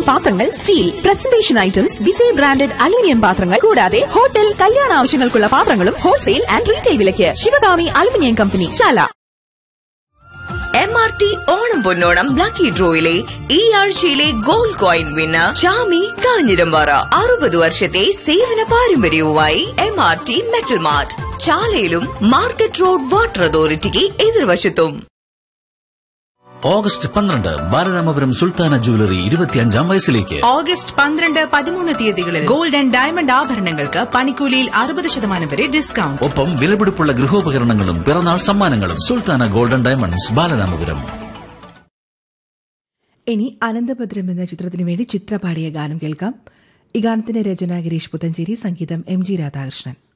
പാത്രങ്ങൾ steel presentation items Vijay branded aluminium പാത്രങ്ങൾ കൂടാതെ ഹോട്ടൽ കല്യാണ ആവശ്യങ്ങൾക്കുള്ള പാത്രങ്ങളും ഹോൾസെയിൽ ആൻഡ് റീറ്റെയിൽ വിലയ്ക്ക് Sivakami aluminium company Chala M R T Onam Ponnonam lucky ഡ്രോയിലെ ഈ ആഴ്ചയിലെ gold coin winner Shami Kanjirampara അറുപത് വർഷത്തെ സേവന പാരമ്പര്യവുമായി M R T metal mart ചാലയിലും മാർക്കറ്റ് റോഡ് വാട്ടർ അതോറിറ്റിക്ക് എതിർവശത്തും ഓഗസ്റ്റ് പന്ത്രണ്ട് ബാലരാമപുരം സുൽത്താന ജുവലറി ഇരുപത്തിയഞ്ചാം വയസ്സിലേക്ക് ഓഗസ്റ്റ് പന്ത്രണ്ട് പതിമൂന്ന് തീയതികളിൽ ഗോൾഡ് ആൻഡ് ഡയമണ്ട് ആഭരണങ്ങൾക്ക് പണിക്കൂലിയിൽ അറുപത് ശതമാനം വരെ ഡിസ്കൗണ്ട് ഒപ്പം വിലപിടിപ്പുള്ള ഗൃഹോപകരണങ്ങളും പിറന്നാൾ സമ്മാനങ്ങളും സുൽത്താന ഗോൾഡൻ ഡയമണ്ട്സ് ബാലരാമപുരം ഇനി അനന്തഭദ്രം എന്ന ചിത്രത്തിനു വേണ്ടി ചിത്ര പാടിയ ഗാനം കേൾക്കാം ഈ ഗാനത്തിന്റെ രചന ഗിരീഷ് പുത്തഞ്ചേരി സംഗീതം എം ജി രാധാകൃഷ്ണൻ